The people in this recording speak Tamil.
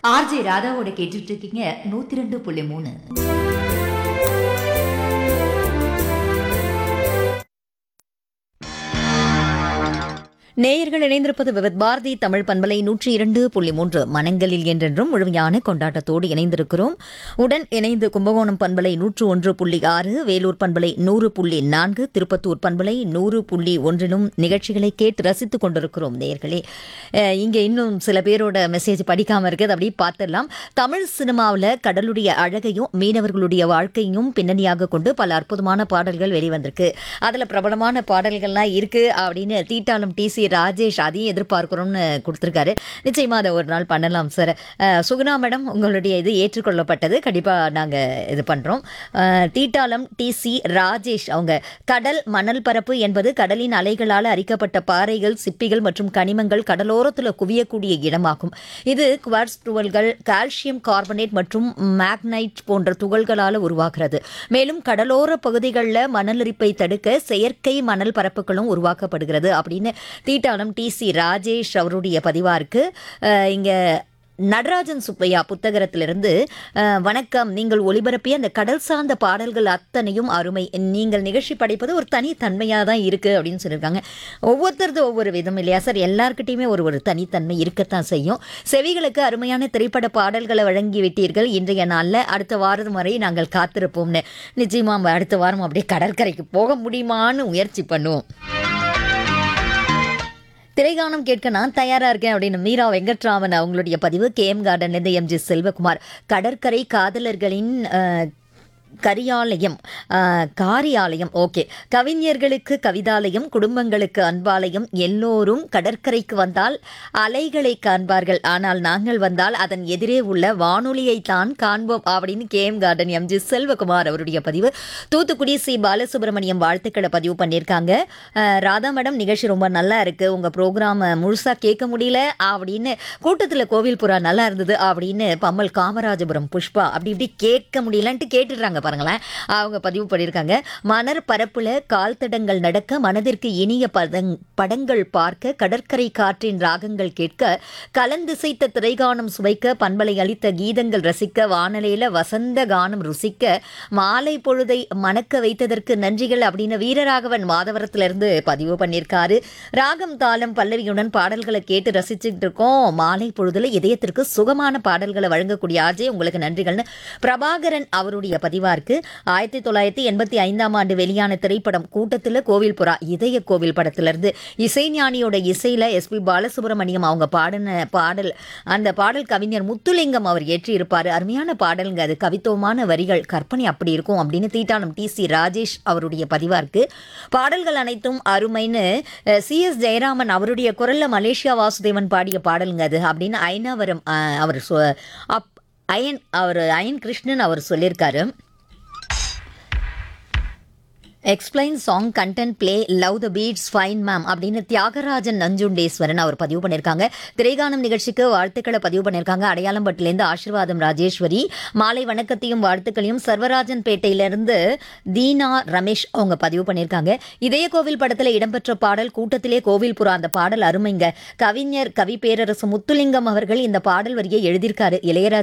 ஆர்ஜே ராதாவோட கேட்டுட்டு இருக்கீங்க நூத்தி ரெண்டு புள்ளி மூணு நேயர்கள் இணைந்திருப்பது விவித் பாரதி தமிழ் பண்பலை நூற்றி இரண்டு புள்ளி மூன்று மனங்களில் என்றென்றும் முழுமையான கொண்டாட்டத்தோடு இணைந்திருக்கிறோம் உடன் இணைந்து கும்பகோணம் பண்பலை நூற்று ஒன்று புள்ளி ஆறு வேலூர் பண்பலை நூறு புள்ளி நான்கு திருப்பத்தூர் பண்பலை நூறு புள்ளி ஒன்றிலும் நிகழ்ச்சிகளை கேட்டு ரசித்துக் கொண்டிருக்கிறோம் நேயர்களே அஹ், இங்க இன்னும் சில பேரோட மெசேஜ் படிக்காம இருக்குது அப்படி பார்த்துடலாம் தமிழ் சினிமாவில் கடலுடைய அழகையும் மீனவர்களுடைய வாழ்க்கையும் பின்னணியாக கொண்டு பல அற்புதமான பாடல்கள் வெளிவந்திருக்கு அதுல பிரபலமான பாடல்கள்லாம் இருக்கு அப்படின்னு தீட்டாளம் டி சி ராஜேஷ் அதையும் எதிர்பார்க்கிறோம்னு கொடுத்துருக்காரு நிச்சயமா அதை ஒரு நாள் பண்ணலாம் சார் அஹ், சுகுணா மேடம் உங்களுடைய இது ஏற்றுக்கொள்ளப்பட்டது கண்டிப்பா நாங்க இது பண்றோம் அஹ், தீட்டாளம் டி சி ராஜேஷ் அவங்க கடல் மணல் பரப்பு என்பது கடலின் அலைகளால் அரிக்கப்பட்ட பாறைகள் சிப்பிகள் மற்றும் கனிமங்கள் கடலோரத்தில் குவியக்கூடிய இடமாகும் இது குவார்ட்ஸ் துகள்கள் கால்சியம் கார்பனேட் மற்றும் மேக்னைட் போன்ற துகள்களால் உருவாகிறது மேலும் கடலோர பகுதிகளில் மணலரிப்பை தடுக்க செயற்கை மணல் பரப்புகளும் உருவாக்கப்படுகிறது அப்படின்னு தீட்டாளம் டி சி ராஜேஷ் அவருடைய பதிவா இருக்கு அஹ் இங்க நடராஜன் சுப்பையா புத்தகத்திலிருந்து அஹ், வணக்கம் நீங்கள் ஒளிபரப்பிய அந்த கடல் சார்ந்த பாடல்கள் அத்தனையும் அருமை நீங்கள் நிகழ்ச்சி படைப்பது ஒரு தனித்தன்மையாக தான் இருக்கு அப்படின்னு சொல்லியிருக்காங்க ஒவ்வொருத்தரது ஒவ்வொரு விதம் இல்லையா சார் எல்லார்கிட்டயுமே ஒரு ஒரு தனித்தன்மை இருக்கத்தான் செய்யும் செவிகளுக்கு அருமையான திரைப்பட பாடல்களை வழங்கி விட்டீர்கள் இன்றைய நாளில் அடுத்த வாரம் வரை நாங்கள் காத்திருப்போம்னு நிச்சயமா அடுத்த வாரம் அப்படியே கடற்கரைக்கு போக முடியுமான்னு முயற்சி பண்ணுவோம் திரைகானம் கேட்க நான் தயாரா இருக்கேன் அப்படின்னு மீரா வெங்கட்ராமன் அவங்களுடைய பதிவு கே எம் கார்டன்லேருந்து எம்ஜி செல்வகுமார் கடற்கரை காதலர்களின் அஹ், கரியாலயம் அஹ், காரியாலயம் ஓகே கவிஞர்களுக்கு கவிதாலயம் குடும்பங்களுக்கு அன்பாலயம் எல்லோரும் கடற்கரைக்கு வந்தால் அலைகளை காண்பார்கள் ஆனால் நாங்கள் வந்தால் அதன் எதிரே உள்ள வானொலியை தான் காண்போம் அப்படின்னு K M garden MG Selvakumar அவருடைய பதிவு தூத்துக்குடி சி பாலசுப்ரமணியம் வாழ்த்துக்களை பதிவு பண்ணியிருக்காங்க அஹ், ராதா மேடம் நிகழ்ச்சி ரொம்ப நல்லா இருக்கு உங்க ப்ரோக்ராம் முழுசா கேட்க முடியல அப்படின்னு கூட்டத்தில் கோவில் புறா நல்லா இருந்தது அப்படின்னு பம்மல் காமராஜபுரம் புஷ்பா அப்படி இப்படி கேட்க முடியலன்ட்டு கேட்டுடுறாங்க பாருங்களேன் அவங்க பதிவு பண்ணியிருக்காங்க மணர் பரப்புல கால் தடங்கள் நடக்க மனதிற்கு இனிய பதங் படங்கள் பார்க்க கடற்கரை காற்றின் ராகங்கள் கேட்க கலந்திசைத்த திரைகானம் சுவைக்க பண்பலை அளித்த கீதங்கள் ரசிக்க வானலையில வசந்த கானம் ருசிக்க மாலை பொழுதை மணக்க வைத்ததற்கு நன்றிகள் அப்படின்னு வீரராகவன் மாதவரத்திலிருந்து பதிவு பண்ணியிருக்காரு ராகம் தாளம் பல்லவியுடன் பாடல்களை கேட்டு ரசிச்சுட்டு இருக்கோம் மாலை பொழுதுல இதயத்திற்கு சுகமான பாடல்களை வழங்கக்கூடிய ஆர்ஜே உங்களுக்கு நன்றிகள்னு பிரபாகரன் அவருடைய பதிவா இருக்கு ஆயிரத்தி தொள்ளாயிரத்தி எண்பத்தி ஐந்தாம் ஆண்டு வெளியான திரைப்படம் கூட்டத்தில் கோவில் புறா இதய கோவில் படத்திலிருந்து இசைஞானியோட இசையில எஸ்பி பாலசுப்ரமணியம் அவங்க பாடின பாடல் அந்த பாடல் கவிஞர் முத்துலிங்கம் அவர் ஏற்றி இருப்பாரு அருமையான பாடலுங்க அது கவித்துவமான வரிகள் கற்பனை அப்படி இருக்கும் அப்படின்னு தீட்டானம் டி சி ராஜேஷ் அவருடைய பதிவா இருக்கு பாடல்கள் அனைத்தும் அருமைன்னு சி எஸ் ஜெயராமன் அவருடைய குரல்ல மலேசியா வாசுதேவன் பாடிய பாடலுங்க அது அப்படின்னு ஐநாவரம் அஹ், அவர் சொ- அப் அயன் அவர் அயன் கிருஷ்ணன் அவர் சொல்லியிருக்காரு explain song content play love the beats fine ma'am அப்படின்னு தியாகராஜன் நஞ்சுண்டேஸ்வரன் அவர் பதிவு பண்ணியிருக்காங்க திரைகானம் நிகழ்ச்சிக்கு வாழ்த்துக்களை பதிவு பண்ணியிருக்காங்க அடையாளம்பட்டிலேருந்து ஆசீர்வாதம் ராஜேஸ்வரி மாலை வணக்கத்தையும் வாழ்த்துக்களையும் சர்வராஜன் பேட்டையிலிருந்து தீனா ரமேஷ் அவங்க பதிவு பண்ணியிருக்காங்க இதய கோவில் படத்தில் இடம்பெற்ற பாடல் கூட்டத்திலே கோவில் புறா அந்த பாடல் அருமைங்க கவிஞர் கவி பேரரசு முத்துலிங்கம் அவர்கள் இந்த பாடல் வரியை எழுதியிருக்காரு இளையராஜா